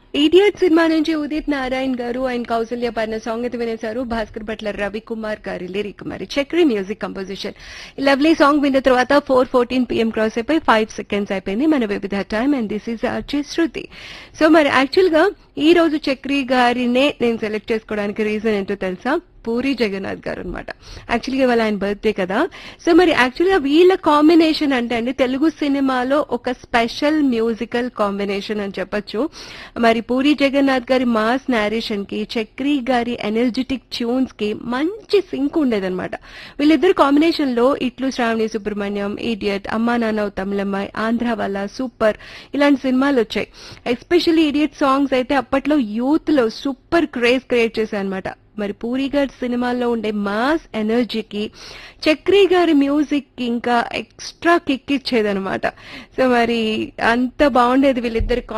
idiot cinema నుంచి ఉదిత్ నారాయణ్ గారు and Kaushalya పాడిన సాంగ్ అయితే వినేశారు భాస్కర్ భట్ల రవి కుమార్ గారి లిరిక్ మరి Chakri music composition lovely song విన్న తర్వాత ఫోర్ ఫోర్టీన్ పిఎం క్రాస్ అయిపోయి ఫైవ్ సెకండ్స్ అయిపోయింది మన వివిధ time and this is RJ Shruti so మరి యాక్చువల్ గా ఈ రోజు చక్రి గారినే నేను సెలెక్ట్ చేసుకోవడానికి రీజన్ ఏంటో తెలుసా పూరి జగన్నాథ్ గారు అనమాట యాక్చువల్గా ఇవాళ ఆయన బర్త్డే కదా సో మరి యాక్చువల్గా వీళ్ళ కాంబినేషన్ అంటే అండి తెలుగు సినిమాలో ఒక స్పెషల్ మ్యూజికల్ కాంబినేషన్ అని చెప్పొచ్చు మరి పూరి జగన్నాథ్ గారి మాస్ నేరేషన్ కి చక్రి గారి ఎనర్జెటిక్ ట్యూన్స్ కి మంచి సింక్ ఉండేదన్నమాట వీళ్ళిద్దరు కాంబినేషన్ లో ఇట్లు శ్రావణి సుబ్రహ్మణ్యం ఈడియట్ అమ్మా నాన్న ఓ తమిళమ్మాయి ఆంధ్ర వాళ్ళ సూపర్ ఇలాంటి సినిమాలు వచ్చాయి ఎస్పెషల్లీ ఈడియట్ సాంగ్స్ అయితే అప్పట్లో యూత్ లో సూపర్ క్రేజ్ క్రియేట్ చేశాయి అనమాట మరి పూరి గారి సినిమాల్లో ఉండే మాస్ ఎనర్జీకి చక్రి గారి మ్యూజిక్ కి ఇంకా ఎక్స్ట్రా కిక్ ఇచ్చేదనమాట సో మరి అంత బాగుండేది వీళ్ళిద్దరి